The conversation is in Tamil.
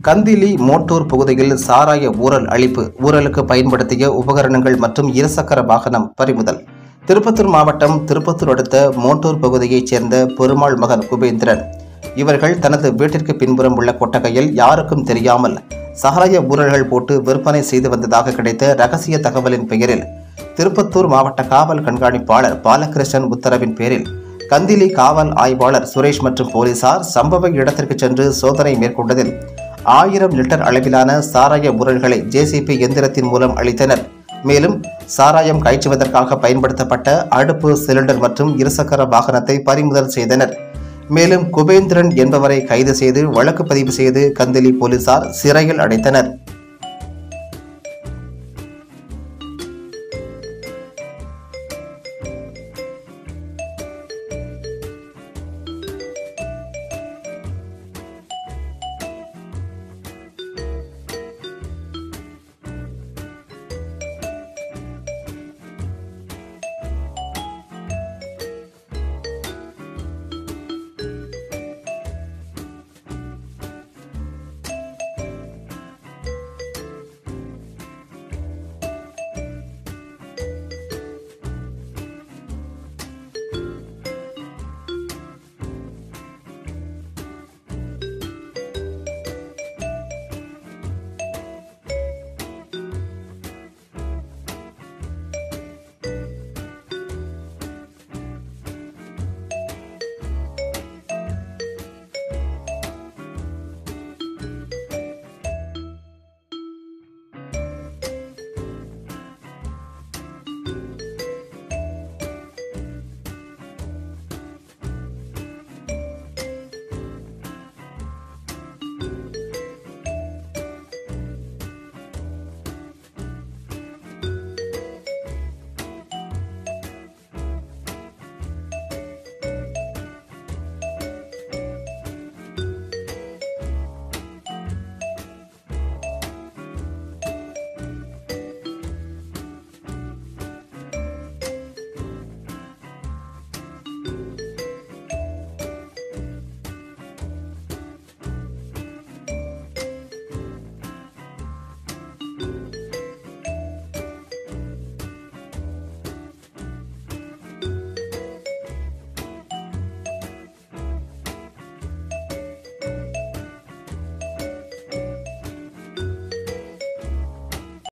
கந்திலி மோட்டூர் பகுதியில் சாராய ஊழல் அளிப்பு ஊழலுக்கு பயன்படுத்திய உபகரணங்கள் மற்றும் இருசக்கர வாகனம் பறிமுதல் திருப்பத்தூர் மாவட்டம் திருப்பத்தூர் அடுத்த மோட்டூர் பகுதியைச் சேர்ந்த பெருமாள் மகன் குபேந்திரன் இவர்கள் தனது வீட்டிற்கு பின்புறம் உள்ள கொட்டகையில் யாருக்கும் தெரியாமல் சாராய ஊழல்கள் போட்டு விற்பனை செய்து வந்ததாக கிடைத்த ரகசிய தகவலின் பெயரில் திருப்பத்தூர் மாவட்ட காவல் கண்காணிப்பாளர் பாலகிருஷ்ணன் உத்தரவின் பேரில் கந்திலி காவல் ஆய்வாளர் சுரேஷ் மற்றும் போலீசார் சம்பவ இடத்திற்கு சென்று சோதனை மேற்கொண்டதில் ஆயிரம் லிட்டர் அளவிலான சாராய முரல்களை ஜேசிபி எந்திரத்தின் மூலம் அளித்தனர் மேலும் சாராயம் காய்ச்சுவதற்காக பயன்படுத்தப்பட்ட அடுப்பு சிலிண்டர் மற்றும் இருசக்கர வாகனத்தை பறிமுதல் செய்தனர் மேலும் குபேந்திரன் என்பவரை கைது செய்து வழக்கு பதிவு செய்து கந்திலி போலீசார் சிறையில் அடைத்தனர்